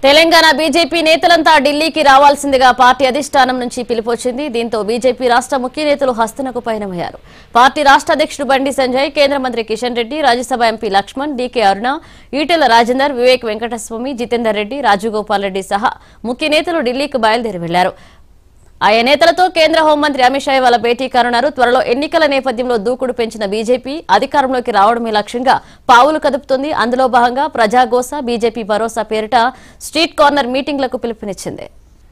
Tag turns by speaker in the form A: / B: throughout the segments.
A: Telangana BJP నేతలంతా ఢిల్లీకి రావాల్సిందిగా పార్టీ అధిష్టానం నుంచి పిలుపొచ్చింది దీంతో బీజేపీ రాష్ట్ర ముఖ్య నేతలు హస్తనకు పయనమయ్యారు పార్టీ రాష్ట్ర అధ్యక్షుడు బండి సంజయ్ కేంద్ర మంత్రి కిషన్ రెడ్డి రాజ్యసభ ఎంపీ లక్ష్మణ్ డీకే అరుణ ఈటెల రాజేందర్ వివేక్ వెంకటస్వామి జితేందర్ రెడ్డి రాజగోపాల్ రెడ్డి సహా ముఖ్య నేతలు ఢిల్లీకి బయలుదేరి వెళ్లారు ఆయా నేతలతో కేంద్ర హోంమంత్రి అమిత్ షా ఇవాళ భేటీ కానున్నారు త్వరలో ఎన్నికల నేపథ్యంలో దూకుడు పెంచిన బీజేపీ అధికారంలోకి రావడమే లక్ష్యంగా పావులు కదుపుతుంది అందులో భాగంగా ప్రజాగోస బీజేపీ భరోసా పేరిట స్ట్రీట్ కార్నర్ మీటింగ్లకు పిలుపునిచ్చింది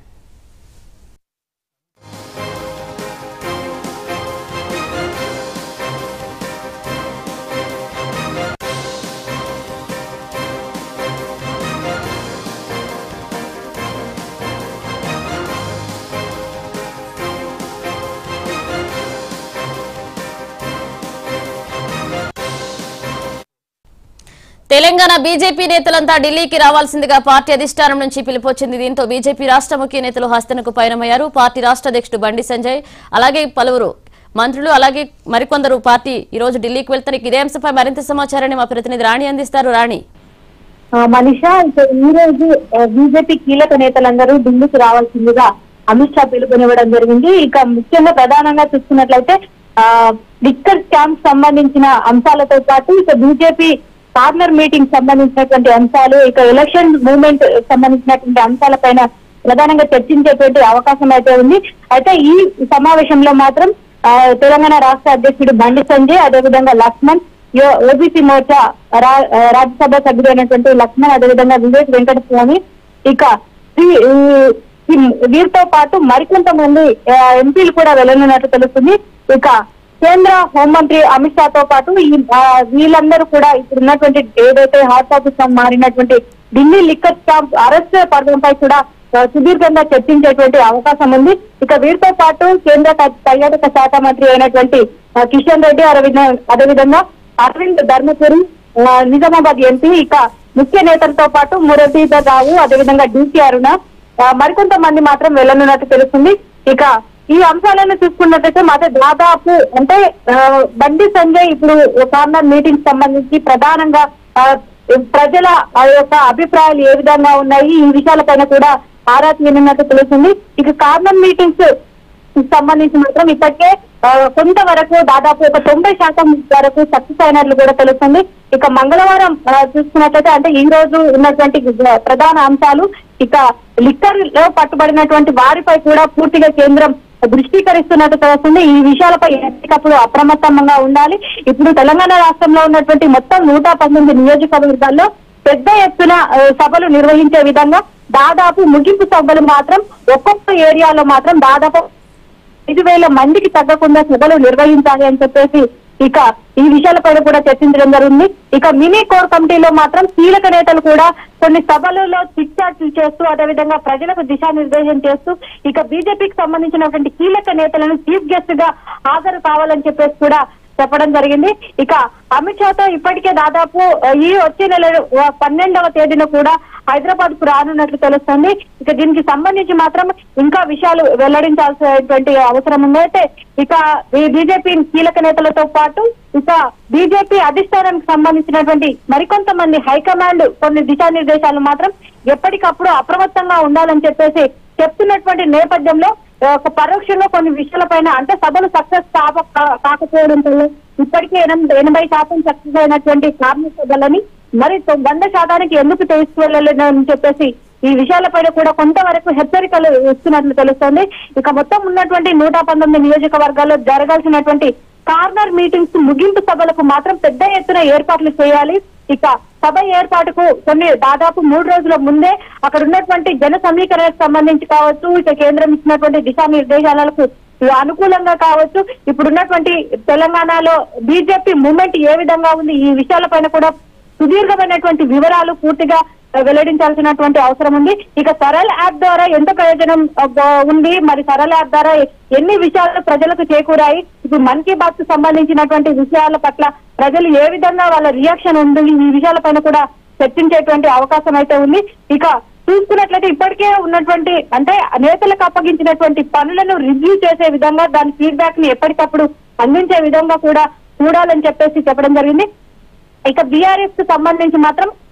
A: తెలంగాణ బీజేపీ నేతలంతా ఢిల్లీకి రావాల్సిందిగా పార్టీ అధిష్టానం నుంచి పిలుపొచ్చింది దీంతో బీజేపీ రాష్ట్ర ముఖ్య నేతలు హస్తనకు పయనమయ్యారు పార్టీ రాష్ట్ర అధ్యక్షుడు బండి సంజయ్ అలాగే పలువురు మంత్రులు అలాగే మరికొందరు పార్టీ ఈ రోజు ఢిల్లీకి వెళ్తారు ఇదే అంశంపై మరింత సమాచారాన్ని మా ప్రతినిధి రాణి అందిస్తారు రాణి
B: ఆ, మనీషా ఇక ఈ రోజు బీజేపీ కీలక నేతలందరూ ఢిల్లీకి రావాల్సిందిగా అమిత్ షా పిలుపునివ్వడం జరిగింది ఇక ముఖ్యంగా ప్రధానంగా చూసుకున్నట్లయితే ఆ లిక్కర్ స్కామ్ సంబంధించిన అంశాలతో పాటు ఇక బీజేపీ కార్నర్ మీటింగ్ సంబంధించినటువంటి అంశాలు ఇక ఎలక్షన్ మూవ్మెంట్ సంబంధించినటువంటి అంశాలపైన ప్రధానంగా చర్చించేటువంటి అవకాశం అయితే ఉంది అయితే ఈ సమావేశంలో మాత్రం ఆ, తెలంగాణ రాష్ట్ర అధ్యక్షుడు బండి సంజయ్ అదేవిధంగా లక్ష్మణ్ యో- ఓబీసీ మోర్చా రా- ఆ, రాజ్యసభ సభ్యుడైనటువంటి లక్ష్మణ్ అదేవిధంగా వివేక్ వెంకటస్వామి ఇక ఈ- ఈ- ఈ వీరితో పాటు మరికొంతమంది ఆ, ఎంపీలు కూడా వెళ్ళనున్నట్టు తెలుస్తుంది ఇక కేంద్ర హోంమంత్రి అమిత్ షాతో పాటు ఈ ఆ, వీళ్ళందరూ కూడా ఇప్పుడు ఉన్నటువంటి ఏదైతే హాట్ టాపిక్ గా మారినటువంటి ఢిల్లీ లిక్కర్ స్టాంప్ అరెస్ట్ పర్వంపై కూడా ఆ, సుదీర్ఘంగా చర్చించేటువంటి అవకాశం ఉంది ఇక వీరితో పాటు కేంద్ర క- పర్యాటక శాఖ మంత్రి అయినటువంటి ఆ, కిషన్ రెడ్డి అదేవిధంగా అదేవిధంగా అరవింద్ ధర్మపురి ఆ, నిజామాబాద్ ఎంపీ ఇక ముఖ్య నేతలతో పాటు మురళీధర్ రావు అదేవిధంగా డీసీ అరుణ ఆ, మరికొంతమంది మాత్రం వెళ్ళనున్నట్టు తెలుస్తుంది ఇక ఈ అంశాలను చూసుకున్నట్లయితే మాత్రం దాదాపు అంటే ఆ, బండి సంజయ్ ఇప్పుడు కార్నర్ మీటింగ్ సంబంధించి ప్రధానంగా ఆ, ప్రజల ఆ యొక్క అభిప్రాయాలు ఏ విధంగా ఉన్నాయి ఈ విషయాలపైన కూడా ఆరా తీయనున్నట్టు తెలుస్తుంది ఇక కార్నర్ మీటింగ్స్ సంబంధించి మాత్రం ఇప్పటికే ఆ, కొంతవరకు దాదాపు ఒక తొంభై శాతం వరకు సక్సెస్ అయినట్లు కూడా తెలుస్తుంది ఇక మంగళవారం ఆ, చూసుకున్నట్లయితే అంటే ఈ రోజు ఉన్నటువంటి ప్రధాన అంశాలు ఇక లిక్కర్ లో పట్టుబడినటువంటి వారిపై కూడా పూర్తిగా కేంద్రం దృష్టీకరిస్తున్నట్టు తెలుస్తుంది ఈ విషయాలపై ఎప్పటికప్పుడు అప్రమత్తంగా ఉండాలి ఇప్పుడు తెలంగాణ రాష్ట్రంలో ఉన్నటువంటి మొత్తం నూట పంతొమ్మిది నియోజకవర్గాల్లో పెద్ద ఎత్తున ఆ, సభలు నిర్వహించే విధంగా దాదాపు ముగింపు సభలు మాత్రం ఒక్కొక్క ఏరియాలో మాత్రం దాదాపు ఐదు వేల మందికి తగ్గకుండా సభలు నిర్వహించాలి అని చెప్పేసి ఇక ఈ విషయాలపైన కూడా చర్చించడం జరిగింది ఇక మినీ కోర్ కమిటీలో మాత్రం కీలక నేతలు కూడా కొన్ని సభలలో చిట్చాట్లు చేస్తూ అదేవిధంగా ప్రజలకు దిశానిర్దేశం చేస్తూ ఇక బీజేపీకి సంబంధించినటువంటి కీలక నేతలను చీఫ్ గెస్ట్ గా హాజరు కావాలని చెప్పేసి కూడా చెప్పడం జరిగింది ఇక అమిత్ షాతో ఇప్పటికే దాదాపు ఆ, ఈ వచ్చే నెల ఆ, పన్నెండవ తేదీన కూడా హైదరాబాద్ కు రానున్నట్లు తెలుస్తుంది ఇక దీనికి సంబంధించి మాత్రం ఇంకా విషయాలు వెల్లడించాల్సినటువంటి అవసరం ఉంది అయితే ఇక ఈ బీజేపీ కీలక నేతలతో పాటు ఇక బీజేపీ అధిష్టానానికి సంబంధించినటువంటి మరికొంతమంది హైకమాండ్ కొన్ని దిశానిర్దేశాలు మాత్రం ఎప్పటికప్పుడు అప్రమత్తంగా ఉండాలని చెప్పేసి చెప్తున్నటువంటి నేపథ్యంలో ఆ, ఒక పరోక్షంగా కొన్ని విషయాలపైన అంటే సభలు సక్సెస్ కాక కా- కాకపోవడంతో ఇప్పటికే ఎనభై ఎనభై శాతం సక్సెస్ అయినటువంటి కార్మిక సభలని మరి తొ- వంద శాతానికి ఎందుకు తీసుకువెళ్ళలేదు అని చెప్పేసి ఈ విషయాలపైన కూడా కొంతవరకు హెచ్చరికలు ఇస్తున్నట్లు తెలుస్తోంది ఇక మొత్తం ఉన్నటువంటి నూట పంతొమ్మిది నియోజకవర్గాల్లో జరగాల్సినటువంటి కార్నర్ మీటింగ్స్ ముగింపు సభలకు మాత్రం పెద్ద ఎత్తున ఏర్పాట్లు చేయాలి ఇక సభ ఏర్పాటుకు కొన్ని దాదాపు మూడు రోజుల ముందే అక్కడ ఉన్నటువంటి జన సమీకరణకు సంబంధించి కావచ్చు ఇక కేంద్రం ఇచ్చినటువంటి దిశానిర్దేశాలకు అనుకూలంగా కావచ్చు ఇప్పుడున్నటువంటి తెలంగాణలో బీజేపీ మూమెంట్ ఏ విధంగా ఉంది ఈ విషయాలపైన కూడా సుదీర్ఘమైనటువంటి వివరాలు పూర్తిగా వెల్లడించాల్సినటువంటి అవసరం ఉంది ఇక సరళ యాప్ ద్వారా ఎంత ప్రయోజనం ఆ, బ- ఉంది మరి సరళ యాప్ ద్వారా ఎన్ని విషయాలు ప్రజలకు చేకూరాయి ఇప్పుడు మన్ కీ బాత్ కు సంబంధించినటువంటి విషయాల పట్ల ప్రజలు ఏ విధంగా వాళ్ళ రియాక్షన్ ఉంది ఈ విషయాలపైన కూడా చర్చించేటువంటి అవకాశం అయితే ఉంది ఇక చూసుకున్నట్లయితే ఇప్పటికే ఉన్నటువంటి అంటే నేతలకు అప్పగించినటువంటి పనులను రివ్యూ చేసే విధంగా దాని ఫీడ్బ్యాక్ ని ఎప్పటికప్పుడు అందించే విధంగా కూడా చూడాలని చెప్పేసి చెప్పడం జరిగింది ఇక బీఆర్ఎస్ కు సంబంధించి మాత్రం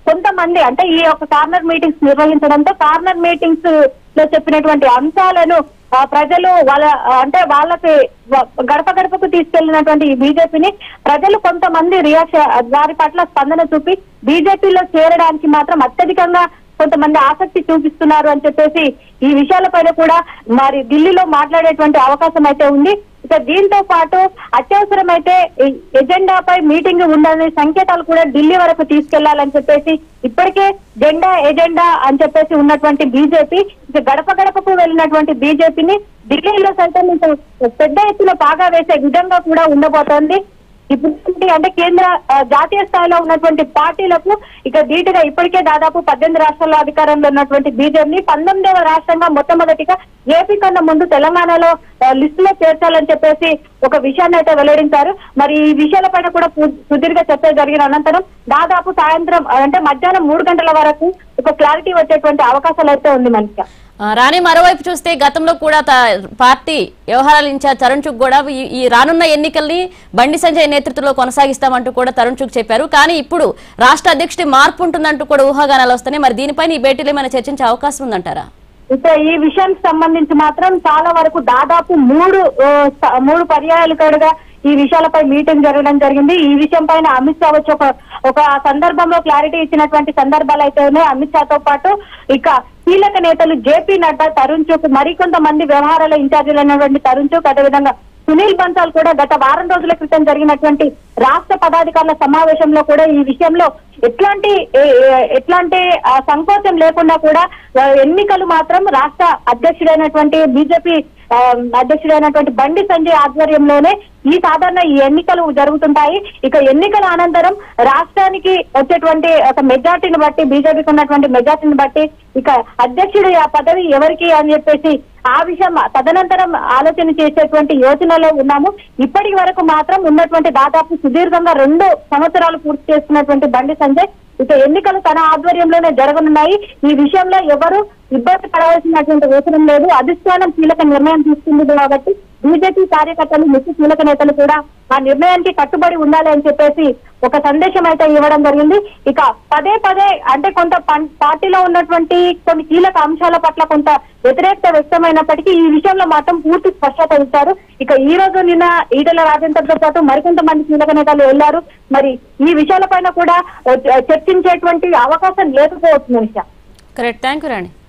B: కొంతమంది అంటే ఈ యొక్క కార్నర్ మీటింగ్స్ నిర్వహించడంతో కార్నర్ మీటింగ్స్ లో చెప్పినటువంటి అంశాలను ఆ, ప్రజలు వాళ్ళ ఆ, అంటే వాళ్ళకి వ- గడప గడపకు తీసుకెళ్లినటువంటి ఈ బీజేపీని ప్రజలు కొంతమంది రియాక్షన్ వారి పట్ల స్పందన చూపి బీజేపీలో చేరడానికి మాత్రం అత్యధికంగా కొంతమంది ఆసక్తి చూపిస్తున్నారు అని చెప్పేసి ఈ విషయాలపైన కూడా మరి ఢిల్లీలో మాట్లాడేటువంటి అవకాశం అయితే ఉంది ఇక దీంతో పాటు అత్యవసరమైతే ఈ ఎజెండాపై మీటింగ్ ఉండాలనే సంకేతాలు కూడా ఢిల్లీ వరకు తీసుకెళ్లాలని చెప్పేసి ఇప్పటికే జెండా ఎజెండా అని చెప్పేసి ఉన్నటువంటి బీజేపీ ఇక గడప గడపకు వెళ్ళినటువంటి బీజేపీని ఢిల్లీలో సైతం ఇంత పెద్ద ఎత్తున పాగా వేసే విధంగా కూడా ఉండబోతోంది ఇప్పుడు ఏంటి అంటే కేంద్ర ఆ, జాతీయ స్థాయిలో ఉన్నటువంటి పార్టీలకు ఇక ధీటుగా ఇప్పటికే దాదాపు పద్దెనిమిది రాష్ట్రాల్లో అధికారంలో ఉన్నటువంటి బీజేపీని పంతొమ్మిదవ రాష్ట్రంగా మొట్టమొదటిగా ఏపీ కన్నా ముందు తెలంగాణలో ఆ, లిస్టులో చేర్చాలని చెప్పేసి ఒక విషయాన్ని అయితే వెల్లడించారు మరి ఈ విషయాలపైన కూడా పు- సుదీర్ఘ చర్చ జరిగిన అనంతరం దాదాపు సాయంత్రం ఆ, అంటే మధ్యాహ్నం మూడు గంటల వరకు ఒక క్లారిటీ వచ్చేటువంటి అవకాశాలు అయితే ఉంది మనకి
A: ఆ, రాణి మరోవైపు చూస్తే గతంలో కూడా త- పార్టీ వ్యవహారాల ఇన్ఛార్జ్ తరుణ్ చుక్ కూడా ఈ- ఈ రానున్న ఎన్నికల్ని బండి సంజయ్ నేతృత్వంలో కొనసాగిస్తామంటూ కూడా తరుణ్ చుక్ చెప్పారు కానీ ఇప్పుడు రాష్ట్ర అధ్యక్షుడి మార్పు ఉంటుందంటూ కూడా ఊహాగానాలు వస్తున్నాయి మరి దీనిపైన ఈ భేటీలో ఏమైనా చర్చించే అవకాశం ఉందంటారా
B: ఇక ఈ విషయానికి సంబంధించి మాత్రం చాలా వరకు దాదాపు మూడు ఆ, స- మూడు పర్యాయాలు కడుగా ఈ విషయాలపై మీటింగ్ జరగడం జరిగింది ఈ విషయం పైన అమిత్ షా వచ్చి ఒక ఒక సందర్భంలో క్లారిటీ ఇచ్చినటువంటి సందర్భాలు అయితే ఉన్నాయి అమిత్ షాతో పాటు ఇక కీలక నేతలు జేపీ నడ్డా తరుణ్ చుక్ మరికొంతమంది వ్యవహారాల ఇన్ఛార్జీలు అయినటువంటి తరుణ్ చుక్ అదేవిధంగా సునీల్ బన్సాల్ కూడా గత వారం రోజుల క్రితం జరిగినటువంటి రాష్ట్ర పదాధికారుల సమావేశంలో కూడా ఈ విషయంలో ఎట్లాంటి ఏ- ఏ- ఎట్లాంటి ఆ, సంకోచం లేకుండా కూడా ఆ, ఎన్నికలు మాత్రం రాష్ట్ర అధ్యక్షుడైనటువంటి బీజేపీ ఆ, అధ్యక్షుడైనటువంటి బండి సంజయ్ ఆధ్వర్యంలోనే ఈ సాధారణ ఈ ఎన్నికలు జరుగుతుంటాయి ఇక ఎన్నికల అనంతరం రాష్ట్రానికి వచ్చేటువంటి ఒక మెజార్టీని బట్టి బీజేపీకి ఉన్నటువంటి మెజార్టీని బట్టి ఇక అధ్యక్షుడు ఆ పదవి ఎవరికి అని చెప్పేసి ఆ విషయం తదనంతరం ఆలోచన చేసేటువంటి యోచనలో ఉన్నాము ఇప్పటి వరకు మాత్రం ఉన్నటువంటి దాదాపు సుదీర్ఘంగా రెండు సంవత్సరాలు పూర్తి చేసుకున్నటువంటి బండి సంజయ్ ఇక ఎన్నికలు తన ఆధ్వర్యంలోనే జరగనున్నాయి ఈ విషయంలో ఎవరు ఇబ్బంది పడవలసినటువంటి అవసరం లేదు అధిష్టానం కీలక నిర్ణయం తీసుకుంది కాబట్టి బీజేపీ కార్యకర్తలు ముఖ్య కీలక నేతలు కూడా ఆ నిర్ణయానికి కట్టుబడి ఉండాలి అని చెప్పేసి ఒక సందేశం అయితే ఇవ్వడం జరిగింది ఇక పదే పదే అంటే కొంత పం- పార్టీలో ఉన్నటువంటి కొన్ని కీలక అంశాల పట్ల కొంత వ్యతిరేకత వ్యక్తమైనప్పటికీ ఈ విషయంలో మాత్రం పూర్తి స్పష్టత ఇచ్చారు ఇక ఈ రోజు నిన్న ఈటల రాజేందర్తో పాటు మరికొంతమంది కీలక నేతలు వెళ్లారు మరి ఈ విషయాలపైన కూడా ఆ, చర్చించేటువంటి అవకాశం లేకపోవచ్చు Manisha
A: correct thank you Rani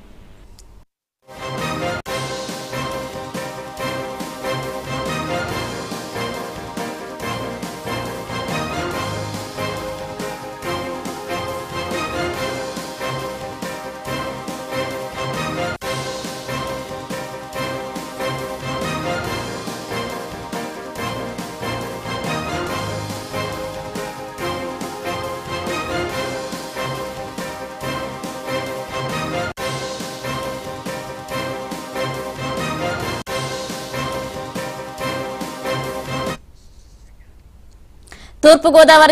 A: Thurpu Godavari